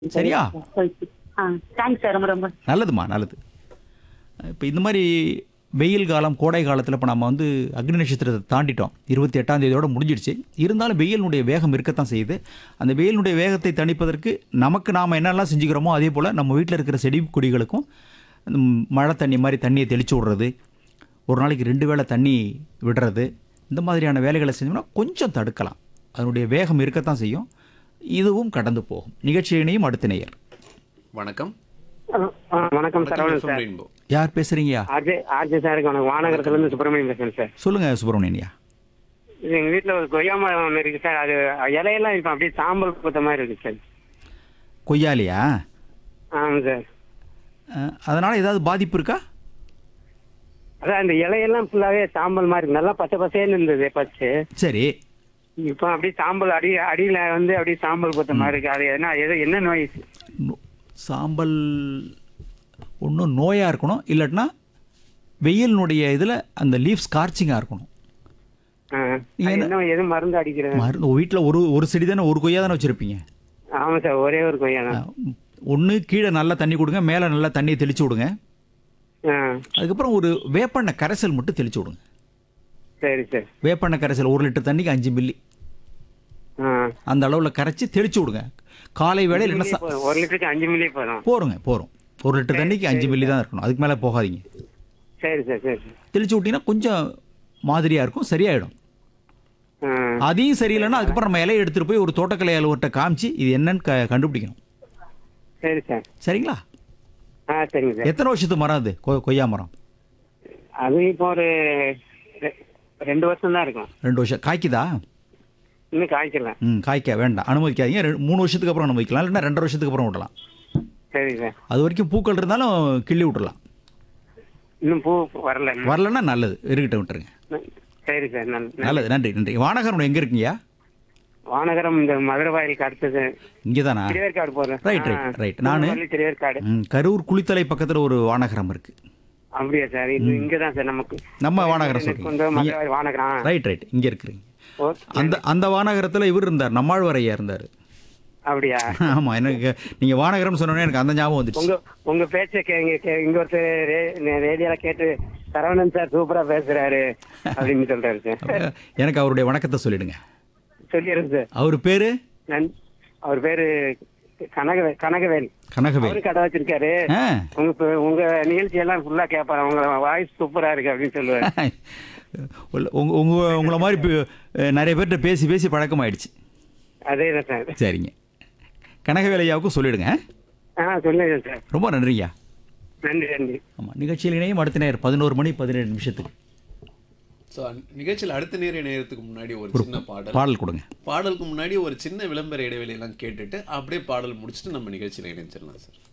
சரியா ஆ thanks sir ரொம்ப ரொம்ப நல்லதுமா நல்லது இப்போ இந்த மாதிரி வெயில் காலம் கோடை காலத்தில் இப்போ நம்ம வந்து அக்னி நட்சத்திரத்தை தாண்டிட்டோம் இருபத்தி எட்டாம் தேதியோட முடிஞ்சிடுச்சு இருந்தாலும் வெயிலினுடைய வேகம் இருக்கத்தான் செய்யுது அந்த வெயிலினுடைய வேகத்தை தணிப்பதற்கு நமக்கு நாம் என்னெல்லாம் செஞ்சுக்கிறோமோ அதே போல் நம்ம வீட்டில் இருக்கிற செடி கொடிகளுக்கும் இந்த மழை தண்ணி மாதிரி தண்ணியை தெளிச்சு விடுறது ஒரு நாளைக்கு ரெண்டு வேளை தண்ணி விடுறது இந்த மாதிரியான வேலைகளை செஞ்சோம்னா கொஞ்சம் தடுக்கலாம் அதனுடைய வேகம் இருக்கத்தான் செய்யும் இதுவும் கடந்து போகும் நிகழ்ச்சியினையும் அடுத்த நேயர் வணக்கம் ஆ, வணக்கம் சரவணன் சார் ரெயின்போ யார் பேசுகிறீங்கயா ஆர்ஜே ஆர்ஜே சாருக்கு வணக்கம் வானகரத்துல இருந்து சுப்பிரமணியம் பேசுறேன் சார் சொல்லுங்கள் சுப்பிரமணியன்யா இது எங்க வீட்டுல ஒரு கொய்யா மரம் ஒன்று இருக்கு சார் அது இலையெல்லாம் இப்ப அப்படியே சாம்பல் பூத்த மாதிரி இருக்கு சார் கொய்யாலியா ஆமாம் சார் அஹ், அதனால ஏதாவது பாதிப்பு இருக்கா அதான் அந்த இலையெல்லாம் ஃபுல்லாவே சாம்பல் மாதிரி இருக்கு நல்லா பச்சை பசேன்னு இருந்தது பச்சை சரி இப்போ அப்படியே சாம்பல் அடி அடியில வந்து அப்படியே சாம்பல் பூத்த மாதிரி இருக்கு அது என்ன எது என்ன நோய் நோ- சாம்பல் ஒன்றும் நோயாக இருக்கணும் இல்லாட்டினா வெயிலினுடைய இதில் அந்த லீஃப் ஸ்கார்ச்சிங்காக இருக்கணும் ஆ, நீங்க அது என்ன- என்ன எது மருந்து அடிக்கிறது மருந்து வீட்டில் ஒரு ஒரு செடி தானே ஒரு கொய்யா தானே வச்சுருப்பீங்க ஆமா சார் ஒரே ஒரு கொய்யா தான் ஒன்று கீழே நல்லா தண்ணி கொடுங்க மேலே நல்லா தண்ணியை தெளிச்சு விடுங்க ஆ, அதுக்கப்புறம் ஒரு வேப்பெண்ணெய் கரைசல் மட்டும் தெளிச்சு விடுங்க சரி சார் வேப்பெண்ணெய் கரைசல் ஒரு லிட்டர் தண்ணிக்கு அஞ்சு மில்லி ஆ. அந்த அளவில் கரைச்சி தெளிச்சு விடுங்க காலை வேளையில் என்ன மில்லி சா- போதும். ஒரு லிட்டருக்கு அஞ்சு மில்லி போதும் போருங்க போகிறோம் ஒரு லிட்டர் தண்ணிக்கு அஞ்சு மில்லி தான் இருக்கணும் அதுக்கு மேலே போகாதீங்க சரி சார் சரி சார் தெளிச்சு விட்டீங்கன்னா கொஞ்சம் மாதிரியாக இருக்கும் சரியாயிடும் ஆ, அதையும் சரியில்லைன்னா அதுக்கப்புறம் நம்ம இலையை எடுத்துகிட்டு போய் ஒரு தோட்டக்கலை அலுவலர்கிட்ட காமிச்சு இது என்னன்னு க கண்டுபிடிக்கணும் சரி சார் சரிங்களா ஆ சரிங்க சார் எத்தனை வருஷத்து மரம் அது கொ- கொய்யா மரம் அது இப்போ ஒரு ரெ- ரெண்டு வருஷம் தான் இருக்கும் ரெண்டு வருஷம் காய்க்குதா இன்னும் காய்க்கல ம் காய்க்க வேண்டாம் அனுமதிக்காதீங்க ரெண்டு- மூணு வருஷத்துக்கு அப்புறம் அனுமதிக்கலாம் இல்லைன்னா ரெண்டரை வருஷத்துக்கு அப்புறம் விடலாம் சரி சார் அது வரைக்கும் பூக்கள் இருந்தாலும் கிள்ளி விட்டுறலாம் இன்னும் பூ வரல இன்னும். வரலன்னா நல்லது இருக்கட்டும் விட்டுருங்க சரி சார் நல்ல நல்ல- நல்லது நன்றி நன்றி வானகரம் எங்கே இருக்கீங்கயா வானகரம் இந்த மதுரை வாயிலுக்கு அடுத்தது இங்கே தானா திருவேற்காடு போறேன் Right, right, right. நானு- திருவேற்காடு ம் கரூர் குளித்தலை பக்கத்தில் ஒரு வானகரம் இருக்குது அப்படியா சார் இது இங்கதான் சார் நமக்கு நம்ம வானகரம் எனக்கு சொல்கிறீங்க வந்து மதுரை வாயில் வானகரம் ரைட் ரைட் இங்கே இருக்கிறீங்க ஓகே. அந்த அந்த வானகரத்தில் இவர் இருந்தார் நம்மாழ்வார் ஐயா இருந்தார் அப்படியா ஆமாம் எனக்கு நீங்கள் வானகரம் சொன்னோன்னே எனக்கு அந்த ஞாபகம் வந்துடுச்சு உங்க உங்க பேச்ச கே- இங்க கே- இங்க ஒருத்தர் ரே- ரேடியோல கேட்டு சரவணன் சார் சூப்பரா பேசுறாரு அப்படின்னு சொல்றாரு சார் எனக்கு அவருடைய வணக்கத்தை சொல்லிடுங்க சொல்லிடுறேன் சார் அவர் பேரு நன்- அவர் பேரு கனகவே கனகவேல் கனகவேல் அவரு கடை வச்சிருக்காரு ஆ உங்க பே- உங்க நிகழ்ச்சி எல்லாம் ஃபுல்லா கேட்பாரு உங்க வாய்ஸ் சூப்பரா இருக்கு அப்படின்னு சொல்லுவாரு உள்ள- உங்க உங்க உங்களை மாதிரி பே- நிறைய பேர்கிட்ட பேசி பேசி பழக்கமாயிடுச்சு அதே தான் சார் சரிங்க கனகவேல் ஐயாவுக்கும் சொல்லிடுங்க ஆ சொல்லுங்க சார் ரொம்ப நன்றிங்கய்யா நன்றி நன்றி ஆமாம் நிகழ்ச்சியில் இணையும் அடுத்த நேரம் பதினோரு மணி பதினேழு நிமிஷத்துக்கு ஸோ நிகழ்ச்சியில் அடுத்த நேர நேரத்துக்கு முன்னாடி ஒரு சின்ன பாடல் பாடல் கொடுங்க பாடலுக்கு முன்னாடி ஒரு சின்ன விளம்பர இடைவெளியெல்லாம் கேட்டுட்டு அப்படியே பாடல் முடிச்சுட்டு நம்ம நிகழ்ச்சியில் இணைஞ்சிடலாம் சார்